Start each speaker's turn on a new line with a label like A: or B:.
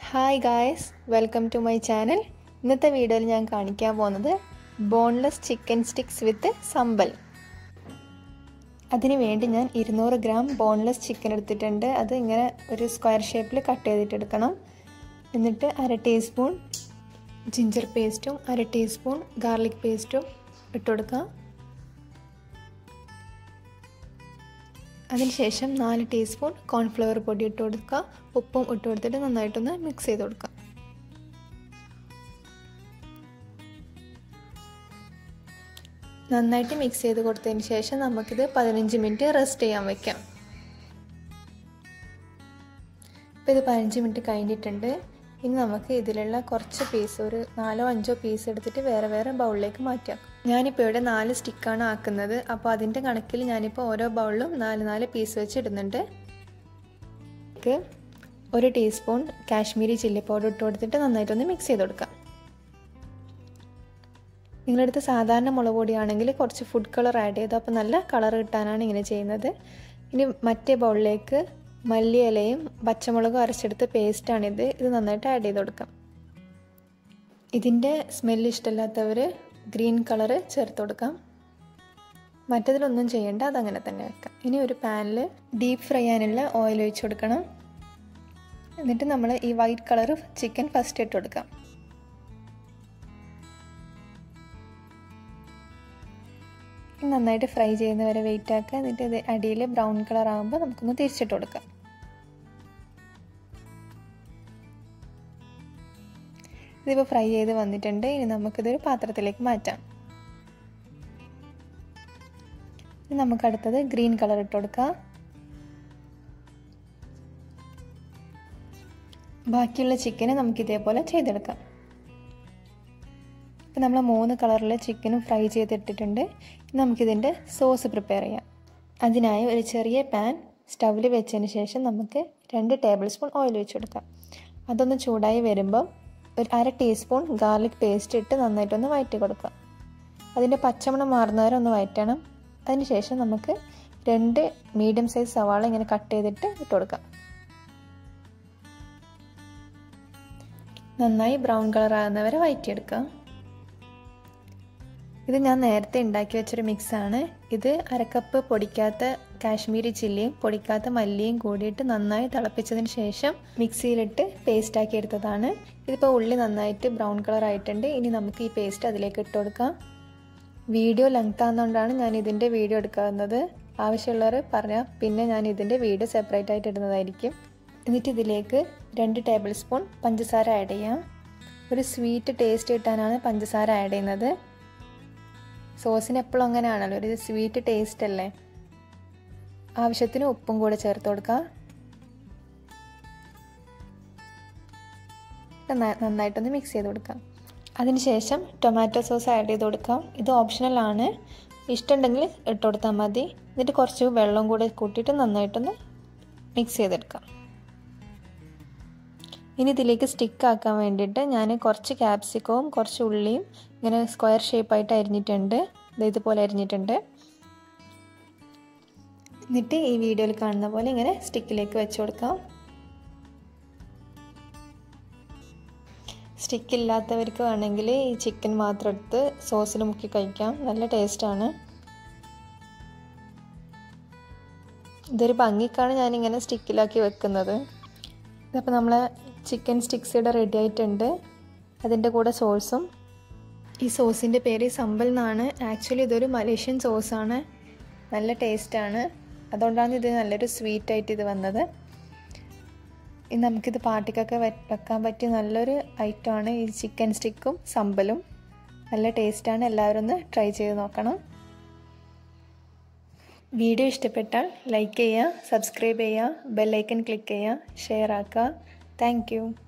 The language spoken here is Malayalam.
A: hi guys welcome to my channel ഇന്നത്തെ വീഡിയോയിൽ ഞാൻ കാണിക്കാൻ പോകുന്നത് ബോൺലെസ് ചിക്കൻ സ്റ്റിക്സ് വിത്ത് സമ്പൽ അതിന് വേണ്ടി ഞാൻ ഇരുന്നൂറ് ഗ്രാം ബോൺലെസ് ചിക്കൻ എടുത്തിട്ടുണ്ട് അത് ഇങ്ങനെ ഒരു സ്ക്വയർ ഷേപ്പിൽ കട്ട് ചെയ്തിട്ടെടുക്കണം എന്നിട്ട് അര ടീസ്പൂൺ ജിഞ്ചർ പേസ്റ്റും അര ടീസ്പൂൺ ഗാർലിക് പേസ്റ്റും ഇട്ട് കൊടുക്കാം അതിനുശേഷം നാല് ടീസ്പൂൺ കോൺഫ്ലവർ പൊടി ഇട്ട് കൊടുക്കുക ഉപ്പും ഇട്ട് കൊടുത്തിട്ട് നന്നായിട്ടൊന്ന് മിക്സ് ചെയ്ത് കൊടുക്കുക നന്നായിട്ട് മിക്സ് ചെയ്ത് കൊടുത്തതിന് ശേഷം നമുക്കിത് പതിനഞ്ച് മിനിറ്റ് റെസ്റ്റ് ചെയ്യാൻ വെക്കാം ഇപ്പോൾ ഇത് പതിനഞ്ച് മിനിറ്റ് കഴിഞ്ഞിട്ടുണ്ട് ഇനി നമുക്ക് ഇതിലുള്ള കുറച്ച് പീസ് ഒരു നാലോ അഞ്ചോ പീസ് എടുത്തിട്ട് വേറെ വേറെ ബൗളിലേക്ക് മാറ്റാം ഞാനിപ്പോൾ ഇവിടെ നാല് സ്റ്റിക്കാണ് ആക്കുന്നത് അപ്പോൾ അതിൻ്റെ കണക്കിൽ ഞാനിപ്പോൾ ഓരോ ബൗളിലും നാല് നാല് പീസ് വെച്ച് ഇടുന്നുണ്ട് ഒരു ടീസ്പൂൺ കാശ്മീരി ചില്ലി പൗഡർ ഇട്ട് കൊടുത്തിട്ട് നന്നായിട്ടൊന്ന് മിക്സ് ചെയ്ത് കൊടുക്കാം നിങ്ങളടുത്ത് സാധാരണ മുളക് പൊടിയാണെങ്കിൽ കുറച്ച് ഫുഡ് കളർ ആഡ് ചെയ്തു അപ്പോൾ നല്ല കളർ കിട്ടാനാണ് ഇങ്ങനെ ചെയ്യുന്നത് ഇനി മറ്റേ ബൗളിലേക്ക് മല്ലിയിലയും പച്ചമുളകും അരച്ചെടുത്ത പേസ്റ്റാണിത് ഇത് നന്നായിട്ട് ആഡ് ചെയ്ത് കൊടുക്കാം ഇതിൻ്റെ സ്മെല്ല് ഇഷ്ടമില്ലാത്തവർ ഗ്രീൻ കളറ് ചേർത്ത് കൊടുക്കാം മറ്റതിലൊന്നും ചെയ്യേണ്ട അതങ്ങനെ തന്നെ വെക്കാം ഇനി ഒരു പാനിൽ ഡീപ്പ് ഫ്രൈ ചെയ്യാനുള്ള ഓയിൽ ഒഴിച്ച് കൊടുക്കണം എന്നിട്ട് നമ്മൾ ഈ വൈറ്റ് കളർ ചിക്കൻ ഫസ്റ്റ് ഇട്ട് കൊടുക്കാം നന്നായിട്ട് ഫ്രൈ ചെയ്യുന്നവരെ വെയിറ്റ് ആക്കുക എന്നിട്ട് ഇത് അടിയിൽ ബ്രൗൺ കളർ ആകുമ്പോൾ നമുക്കൊന്ന് തിരിച്ചിട്ട് കൊടുക്കാം ഇതിപ്പോൾ ഫ്രൈ ചെയ്ത് വന്നിട്ടുണ്ട് ഇനി നമുക്കിതൊരു പാത്രത്തിലേക്ക് മാറ്റാം ഇനി നമുക്ക് അടുത്തത് ഗ്രീൻ കളർ ഇട്ട് കൊടുക്കാം ബാക്കിയുള്ള ചിക്കന് നമുക്ക് ഇതേപോലെ ചെയ്തെടുക്കാം ഇപ്പം നമ്മൾ മൂന്ന് കളറിലെ ചിക്കനും ഫ്രൈ ചെയ്തിട്ടിട്ടുണ്ട് നമുക്കിതിൻ്റെ സോസ് പ്രിപ്പയർ ചെയ്യാം അതിനായി ഒരു ചെറിയ പാൻ സ്റ്റൗവിൽ വെച്ചതിന് ശേഷം നമുക്ക് രണ്ട് ടേബിൾ സ്പൂൺ ഓയിൽ ഒഴിച്ച് കൊടുക്കാം അതൊന്ന് ചൂടായി വരുമ്പം ഒരു അര ടീസ്പൂൺ ഗാർലിക് പേസ്റ്റ് ഇട്ട് നന്നായിട്ടൊന്ന് വഴറ്റി കൊടുക്കുക അതിൻ്റെ പച്ചമണം മാറുന്നവരെ ഒന്ന് വഴറ്റണം അതിനുശേഷം നമുക്ക് രണ്ട് മീഡിയം സൈസ് സവാള ഇങ്ങനെ കട്ട് ചെയ്തിട്ട് ഇട്ട് കൊടുക്കാം നന്നായി ബ്രൗൺ കളർ ആകുന്നവരെ വഴറ്റിയെടുക്കാം ഇത് ഞാൻ നേരത്തെ ഉണ്ടാക്കി വെച്ചൊരു മിക്സാണ് ഇത് അരക്കപ്പ് പൊടിക്കാത്ത കാശ്മീരി ചില്ലിയും പൊടിക്കാത്ത മല്ലിയും കൂടിയിട്ട് നന്നായി തിളപ്പിച്ചതിന് ശേഷം മിക്സിയിലിട്ട് പേസ്റ്റ് ആക്കി എടുത്തതാണ് ഇതിപ്പോൾ ഉള്ളി നന്നായിട്ട് ബ്രൗൺ കളർ ആയിട്ടുണ്ട് ഇനി നമുക്ക് ഈ പേസ്റ്റ് അതിലേക്ക് ഇട്ട് കൊടുക്കാം വീഡിയോ ലെങ്ത് ആകുന്നതുകൊണ്ടാണ് ഞാൻ ഇതിൻ്റെ വീഡിയോ എടുക്കാവുന്നത് ആവശ്യമുള്ളവർ പറഞ്ഞാൽ പിന്നെ ഞാൻ ഇതിൻ്റെ വീഡിയോ സെപ്പറേറ്റ് ആയിട്ട് ഇടുന്നതായിരിക്കും എന്നിട്ട് ഇതിലേക്ക് രണ്ട് ടേബിൾ സ്പൂൺ പഞ്ചസാര ആഡ് ചെയ്യാം ഒരു സ്വീറ്റ് ടേസ്റ്റ് കിട്ടാനാണ് പഞ്ചസാര ആഡ് ചെയ്യുന്നത് സോസിന് എപ്പോഴും അങ്ങനെയാണല്ലോ ഒരു സ്വീറ്റ് ടേസ്റ്റ് അല്ലേ ആവശ്യത്തിന് ഉപ്പും കൂടെ ചേർത്ത് കൊടുക്കുക നന്നായിട്ടൊന്ന് മിക്സ് ചെയ്ത് കൊടുക്കാം അതിനുശേഷം ടൊമാറ്റോ സോസ് ആഡ് ചെയ്ത് കൊടുക്കാം ഇത് ഓപ്ഷണലാണ് ഇഷ്ടമുണ്ടെങ്കിൽ ഇട്ട് കൊടുത്താൽ മതി എന്നിട്ട് കുറച്ച് വെള്ളം കൂടെ കൂട്ടിയിട്ട് നന്നായിട്ടൊന്ന് മിക്സ് ചെയ്തെടുക്കാം ഇനി ഇതിലേക്ക് സ്റ്റിക്ക് ആക്കാൻ വേണ്ടിയിട്ട് ഞാൻ കുറച്ച് ക്യാപ്സിക്കവും കുറച്ച് ഉള്ളിയും ഇങ്ങനെ സ്ക്വയർ ഷേപ്പായിട്ട് അരിഞ്ഞിട്ടുണ്ട് ഇതുപോലെ അരിഞ്ഞിട്ടുണ്ട് എന്നിട്ട് ഈ വീഡിയോയിൽ കാണുന്ന പോലെ ഇങ്ങനെ സ്റ്റിക്കിലേക്ക് വെച്ച് കൊടുക്കാം സ്റ്റിക്ക് ഇല്ലാത്തവർക്ക് വേണമെങ്കിൽ ഈ ചിക്കൻ മാത്രം എടുത്ത് സോസിൽ മുക്കി കഴിക്കാം നല്ല ടേസ്റ്റാണ് ഇതൊരു ഭംഗിക്കാണ് ഞാനിങ്ങനെ സ്റ്റിക്കിലാക്കി വെക്കുന്നത് ഇതപ്പോൾ നമ്മളെ ചിക്കൻ സ്റ്റിക്സ് ഇവിടെ റെഡി ആയിട്ടുണ്ട് അതിൻ്റെ കൂടെ സോസും ഈ സോസിൻ്റെ പേര് സമ്പൽ എന്നാണ് ആക്ച്വലി ഇതൊരു മലേഷ്യൻ സോസാണ് നല്ല ടേസ്റ്റാണ് അതുകൊണ്ടാണ് ഇത് നല്ലൊരു സ്വീറ്റായിട്ട് ഇത് വന്നത് ഇനി നമുക്കിത് പാർട്ടിക്കൊക്കെ വെക്കാൻ പറ്റിയ നല്ലൊരു ഐറ്റമാണ് ഈ ചിക്കൻ സ്റ്റിക്കും സമ്പലും നല്ല ടേസ്റ്റാണ് എല്ലാവരും ഒന്ന് ട്രൈ ചെയ്ത് നോക്കണം വീഡിയോ ഇഷ്ടപ്പെട്ടാൽ ലൈക്ക് ചെയ്യുക സബ്സ്ക്രൈബ് ചെയ്യുക ബെല്ലൈക്കൺ ക്ലിക്ക് ചെയ്യുക ഷെയർ ആക്കുക താങ്ക്